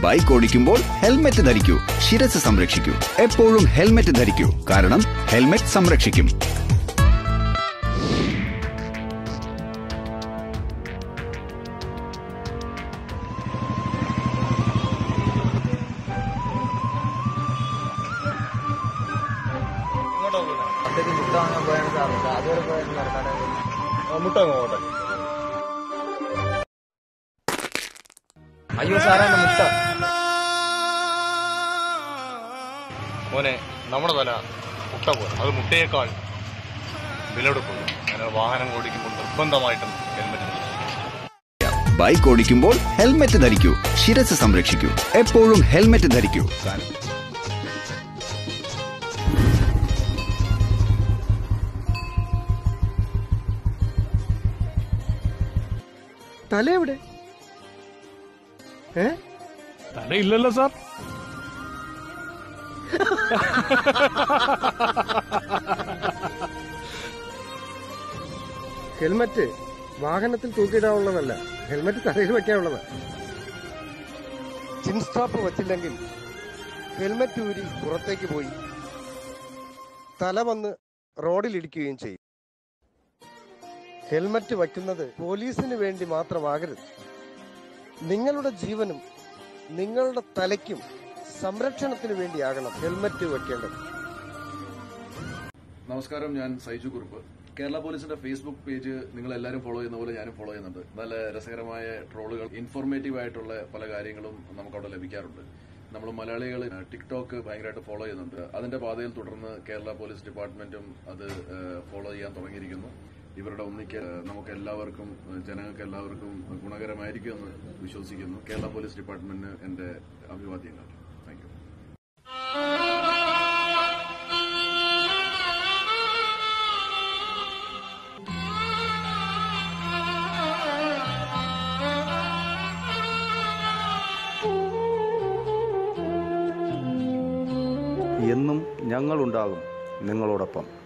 bike ഓടിക്കുമ്പോൾ helmet ധരിക്കൂ ശിരസ് സംരക്ഷിക്കൂ എപ്പോഴും ഹെൽമെറ്റ് ധരിക്കൂ കാരണം ഹെൽമെറ്റ് സംരക്ഷിക്കും ഇങ്ങോട്ടാ പോകുന്നത് അത്തേക്ക് മുട്ട വാങ്ങാൻ പോയാണ് സാർ അതുവരെ പോയായിരുന്നു സാർ കടയിൽ മുട്ട അങ്ങോട്ടെ അയ്യോ സാറേ എന്റെ മുട്ട മോനെ നമ്മുടെ തല മുട്ട പോലെ അത് മുട്ടയേക്കാൾ വിലയെടുക്കുന്നു അങ്ങനെ വാഹനം ഓടിക്കുമ്പോൾ നിർബന്ധമായിട്ടും ഹെൽമെറ്റ് ബൈക്ക് ഓടിക്കുമ്പോൾ ഹെൽമെറ്റ് ധരിക്കൂ ശിരസ് സംരക്ഷിക്കൂ എപ്പോഴും ഹെൽമെറ്റ് ധരിക്കൂ കാരണം തല എവിടെ ഏ തലയില്ലല്ലോ സാർ ഹെൽമറ്റ് വാഹനത്തിൽ തൂക്കിയിടാനുള്ളതല്ല ഹെൽമറ്റ് തലയിൽ വെക്കാനുള്ളതാ ചിൻ സ്ട്രാപ്പ് വച്ചില്ലെങ്കിൽ ഹെൽമറ്റ് ഊരി പുറത്തേക്ക് പോയി തല വന്ന് റോഡിലിടിക്കുകയും ചെയ്യും ഹെൽമറ്റ് വയ്ക്കുന്നത് പോലീസിന് വേണ്ടി മാത്രമാകരുത് നിങ്ങളുടെ ജീവനും നിങ്ങളുടെ തലയ്ക്കും സംരക്ഷണത്തിന് വേണ്ടിയാകണം ഹെൽമറ്റ് വെക്കേണ്ടത് നമസ്കാരം ഞാൻ സൈജു കുറുപ്പ് കേരള പോലീസിന്റെ ഫേസ്ബുക്ക് പേജ് നിങ്ങൾ എല്ലാവരും ഫോളോ ചെയ്യുന്ന പോലെ ഞാനും ഫോളോ ചെയ്യുന്നുണ്ട് നല്ല രസകരമായ ട്രോളുകൾ ഇൻഫോർമേറ്റീവ് ആയിട്ടുള്ള പല കാര്യങ്ങളും നമുക്ക് അവിടെ ലഭിക്കാറുണ്ട് നമ്മൾ മലയാളികൾ ടിക്ടോക്ക് ഭയങ്കരമായിട്ട് ഫോളോ ചെയ്യുന്നുണ്ട് അതിന്റെ പാതയിൽ തുടർന്ന് കേരള പോലീസ് ഡിപ്പാർട്ട്മെന്റും അത് ഫോളോ ചെയ്യാൻ തുടങ്ങിയിരിക്കുന്നു ഇവരുടെ ഒന്നിക്ക് നമുക്ക് എല്ലാവർക്കും ജനങ്ങൾക്ക് എല്ലാവർക്കും ഗുണകരമായിരിക്കുമെന്ന് വിശ്വസിക്കുന്നു കേരള പോലീസ് ഡിപ്പാർട്ട്മെന്റിന് എന്റെ അഭിവാദ്യങ്ങൾ താങ്ക് യു എന്നും ഞങ്ങളുണ്ടാകും നിങ്ങളോടൊപ്പം